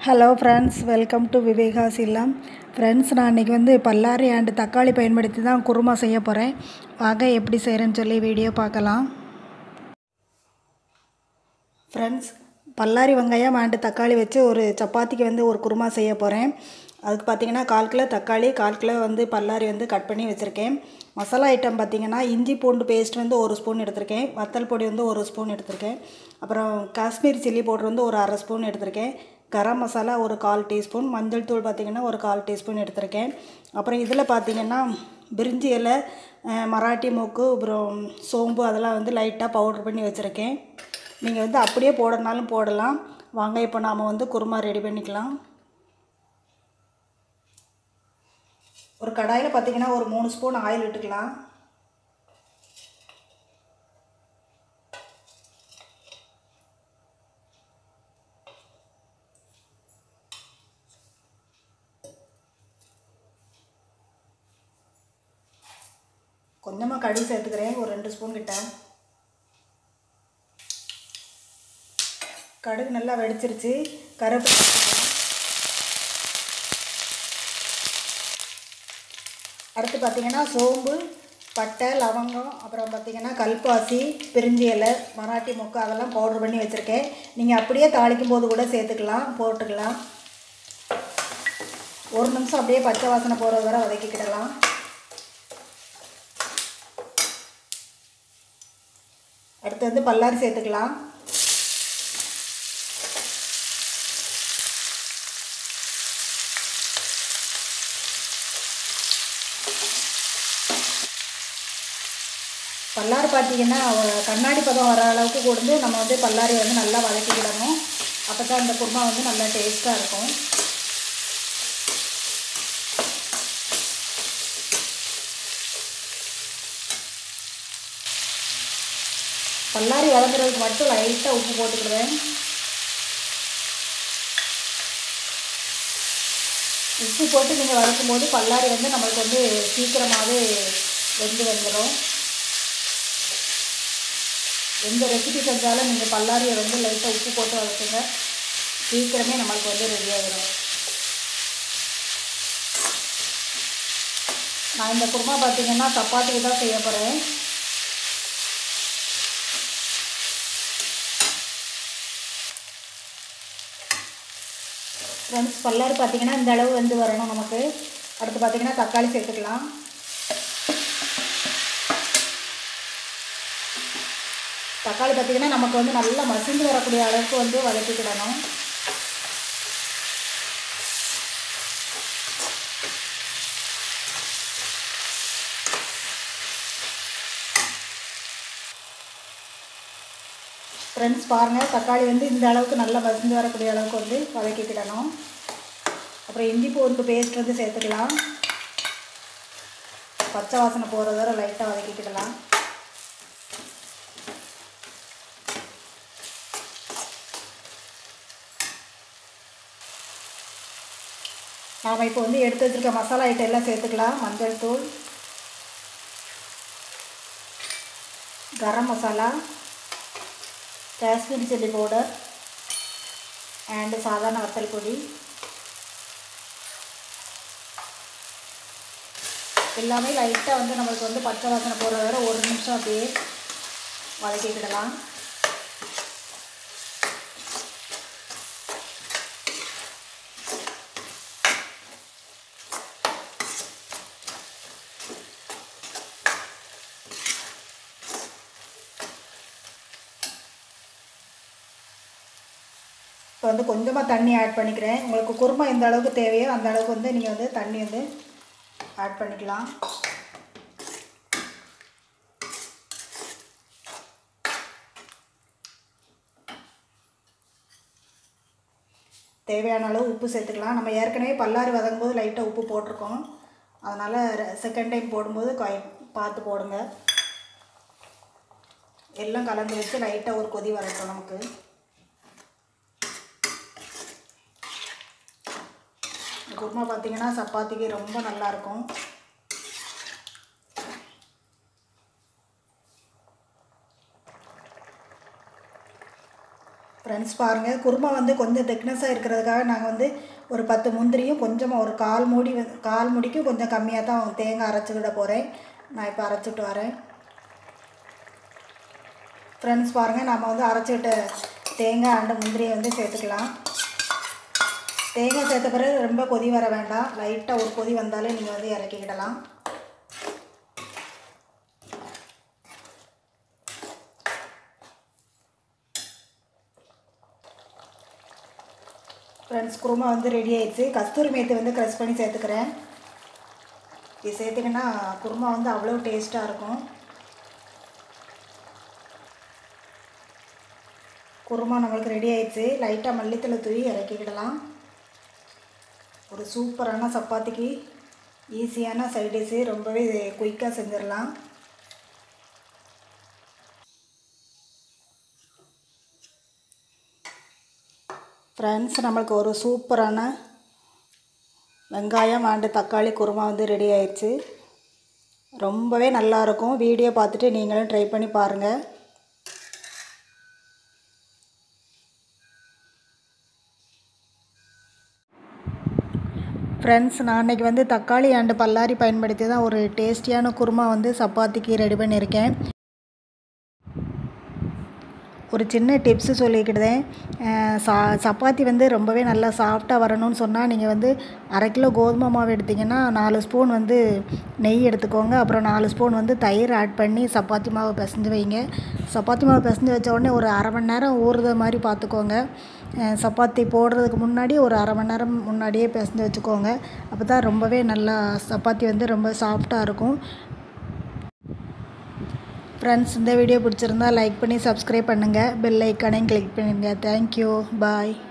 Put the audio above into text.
hello friends welcome to Viveka's இல்லம் friends நான் இன்றைக்கி வந்து பல்லாரி அண்டு தக்காளி பயன்படுத்தி தான் குருமா செய்ய போகிறேன் வாங்க எப்படி செய்கிறேன்னு சொல்லி வீடியோ பார்க்கலாம் ஃப்ரெண்ட்ஸ் பல்லாரி வெங்காயம் அண்டு தக்காளி வச்சு ஒரு சப்பாத்திக்கு வந்து ஒரு குருமா செய்ய போகிறேன் அதுக்கு பார்த்தீங்கன்னா கால் கிலோ தக்காளி கால் கிலோ வந்து பல்லாரி வந்து கட் பண்ணி வச்சுருக்கேன் மசாலா ஐட்டம் பார்த்தீங்கன்னா இஞ்சி பூண்டு பேஸ்ட் வந்து ஒரு ஸ்பூன் எடுத்திருக்கேன் வத்தல் பொடி வந்து ஒரு ஸ்பூன் எடுத்திருக்கேன் அப்புறம் காஷ்மீர் சில்லி பவுடர் வந்து ஒரு அரை ஸ்பூன் எடுத்திருக்கேன் கரம் மசாலா ஒரு கால் டீஸ்பூன் மஞ்சள் தூள் பார்த்திங்கன்னா ஒரு கால் டீஸ்பூன் எடுத்திருக்கேன் அப்புறம் இதில் பார்த்திங்கன்னா பிரிஞ்சி இலை அஹ், மராட்டி மூக்கு அப்புறம் சோம்பு அதெல்லாம் வந்து லைட்டாக பவுடர் பண்ணி வச்சுருக்கேன் நீங்கள் வந்து அப்படியே போடனாலும் போடலாம் வாங்க இப்போ நாம் வந்து குருமா ரெடி பண்ணிக்கலாம் ஒரு கடாயில் பார்த்திங்கன்னா ஒரு மூணு ஸ்பூன் ஆயில் விட்டுக்கலாம் கொஞ்சமாக கடுகு சேர்த்துக்கிறேன் ஒரு ரெண்டு ஸ்பூன் கிட்ட கடுகு நல்லா வெடிச்சிருச்சு கருவேப்பிலை சேர்த்துக்கலாம் அடுத்து பார்த்திங்கன்னா சோம்பு பட்டை லவங்கம் அப்புறம் பார்த்திங்கன்னா கல்பாசி பிரிஞ்சி இலை மராட்டி மொக்கு அதெல்லாம் பவுடர் பண்ணி வச்சுருக்கேன் நீங்கள் அப்படியே தாளிக்கும் போது கூட சேர்த்துக்கலாம் போட்டுக்கலாம் ஒரு நிமிஷம் அப்படியே பச்சை வாசனை போகிறது வரை வதக்கிக்கிடலாம் அடுத்து வந்து பல்லாரி சேர்த்துக்கலாம் பல்லாரி பார்த்தீங்கன்னா ஒரு கண்ணாடி பதம் வர அளவுக்கு கொடுத்து நம்ம வந்து பல்லாரி வந்து நல்லா வதக்கிக்கிடணும் அப்போ தான் இந்த குருமா வந்து நல்லா டேஸ்ட்டாக இருக்கும் பல்லாரி வதங்குறதுக்கு மட்டும் லைட்டாக உப்பு போட்டுக்கிடுவேன் உப்பு போட்டு நீங்கள் வதக்கும் போது பல்லாரி வந்து நம்மளுக்கு வந்து சீக்கிரமாகவே வெந்து வந்துடும் எந்த ரெசிபி செஞ்சாலும் நீங்கள் பல்லாரியை வந்து லைட்டாக உப்பு போட்டு வதக்குங்க சீக்கிரமே நம்மளுக்கு வந்து ரெடி ஆகிடும் நான் இந்த குருமா பார்த்தீங்கன்னா சப்பாத்திக்கு தான் செய்ய போகிறேன் ஃப்ரெண்ட்ஸ் பல்லாரி பார்த்தீங்கன்னா இந்த அளவு வந்து வரணும் நமக்கு அடுத்து பார்த்தீங்கன்னா தக்காளி சேர்த்துக்கலாம் தக்காளி பார்த்திங்கன்னா நமக்கு வந்து நல்லா மசிந்து வரக்கூடிய அளவுக்கு வந்து வதக்கிக்கிடணும் ஃப்ரெண்ட்ஸ் பாருங்கள் தக்காளி வந்து இந்த அளவுக்கு நல்லா மசிந்து வரக்கூடிய அளவுக்கு வந்து வதக்கிக்கிடணும் அப்புறம் இஞ்சி பூண்டு பேஸ்ட் வந்து சேர்த்துக்கலாம் பச்சை வாசனை போகிற வரை லைட்டாக வதக்கிக்கிடலாம் நாம் இப்போ வந்து எடுத்து வச்சுருக்க மசாலா ஐட்டம் எல்லாம் சேர்த்துக்கலாம் மஞ்சள் தூள் garam masala Kashmiri chilli powder and சாதாரண வத்தல் பொடி எல்லாமே லைட்டாக வந்து நம்மளுக்கு வந்து பச்சை வாசனை போகிற வரை ஒரு நிமிஷம் அப்படியே வதக்கிக்கிடலாம் இப்போ வந்து கொஞ்சமாக தண்ணி ஆட் பண்ணிக்கிறேன் உங்களுக்கு குருமா எந்த அளவுக்கு தேவையோ அந்த அளவுக்கு வந்து நீங்கள் வந்து தண்ணி வந்து ஆட் பண்ணிக்கலாம் தேவையான அளவு உப்பு சேர்த்துக்கலாம் நம்ம ஏற்கனவே பல்லாரி வதங்கும் போது லைட்டாக உப்பு போட்டிருக்கோம் அதனால் செகண்ட் டைம் போடும்போது கொய் பார்த்து போடுங்க எல்லாம் கலந்து வச்சு லைட்டாக ஒரு கொதி வரட்டும் நமக்கு இந்த குருமா பார்த்தீங்கன்னா சப்பாத்திக்கு ரொம்ப நல்லாயிருக்கும் ஃப்ரெண்ட்ஸ் பாருங்கள் குருமா வந்து கொஞ்சம் திக்னஸாக இருக்கிறதுக்காக நாங்கள் வந்து ஒரு பத்து முந்திரியும் கொஞ்சமாக ஒரு கால் மூடி வந்து கால் முடிக்கும் கொஞ்சம் கம்மியாக தான் தேங்காய் அரைச்சிக்கிட போகிறேன் நான் இப்போ அரைச்சிட்டு வரேன் ஃப்ரெண்ட்ஸ் பாருங்கள் நம்ம வந்து அரைச்சிக்கிட்ட தேங்காய் அண்டு முந்திரியை வந்து சேர்த்துக்கலாம் தேங்காய் சேர்த்த பிறகு ரொம்ப கொதி வர வேண்டாம் லைட்டாக ஒரு கொதி வந்தாலே நீங்கள் வந்து இறக்கிக்கிடலாம் ஃப்ரெண்ட்ஸ் குருமா வந்து ரெடி ஆயிடுச்சு கஸ்தூரி மேத்தி வந்து க்ரஷ் பண்ணி சேர்த்துக்கிறேன் இது சேர்த்திங்கன்னா குருமா வந்து அவ்வளோ டேஸ்ட்டாக இருக்கும் குருமா நம்மளுக்கு ரெடி ஆயிடுச்சு லைட்டாக மல்லித்தலை தூவி இறக்கிக்கிடலாம் ஒரு சூப்பரான சப்பாத்திக்கு ஈஸியான சைட் டிஷ்ஷு ரொம்பவே குயிக்காக செஞ்சிடலாம் ஃப்ரெண்ட்ஸ் நம்மளுக்கு ஒரு சூப்பரான வெங்காயம் அண்டு தக்காளி குருமா வந்து ரெடி ஆயிடுச்சு ரொம்பவே நல்லாயிருக்கும் வீடியோ பார்த்துட்டு நீங்களும் ட்ரை பண்ணி பாருங்கள் ஃப்ரெண்ட்ஸ் நான் அன்றைக்கி வந்து தக்காளி அண்டு பல்லாரி பயன்படுத்தி தான் ஒரு டேஸ்டியான குருமா வந்து சப்பாத்திக்கு ரெடி பண்ணியிருக்கேன் ஒரு சின்ன டிப்ஸு சொல்லிக்கிட்டேன் சா சப்பாத்தி வந்து ரொம்பவே நல்லா சாஃப்டாக வரணும்னு சொன்னால் நீங்கள் வந்து அரை கிலோ கோதுமை மாவு எடுத்திங்கன்னா நாலு ஸ்பூன் வந்து நெய் எடுத்துக்கோங்க அப்புறம் நாலு ஸ்பூன் வந்து தயிர் ஆட் பண்ணி சப்பாத்தி மாவு பிசைஞ்சு வைங்க சப்பாத்தி மாவு பிசைஞ்சு வச்ச உடனே ஒரு அரை மணி நேரம் ஊறுத மாதிரி பார்த்துக்கோங்க சப்பாத்தி போடுறதுக்கு முன்னாடி ஒரு அரை மணி நேரம் முன்னாடியே பிசைஞ்சு வச்சுக்கோங்க அப்போ தான் ரொம்பவே நல்லா சப்பாத்தி வந்து ரொம்ப சாஃப்டாக இருக்கும் ஃப்ரெண்ட்ஸ் இந்த வீடியோ பிடிச்சிருந்தா லைக் பண்ணி சப்ஸ்கிரைப் பண்ணுங்கள் பெல் ஐக்கானையும் கிளிக் பண்ணுங்கள் தேங்க்யூ பாய்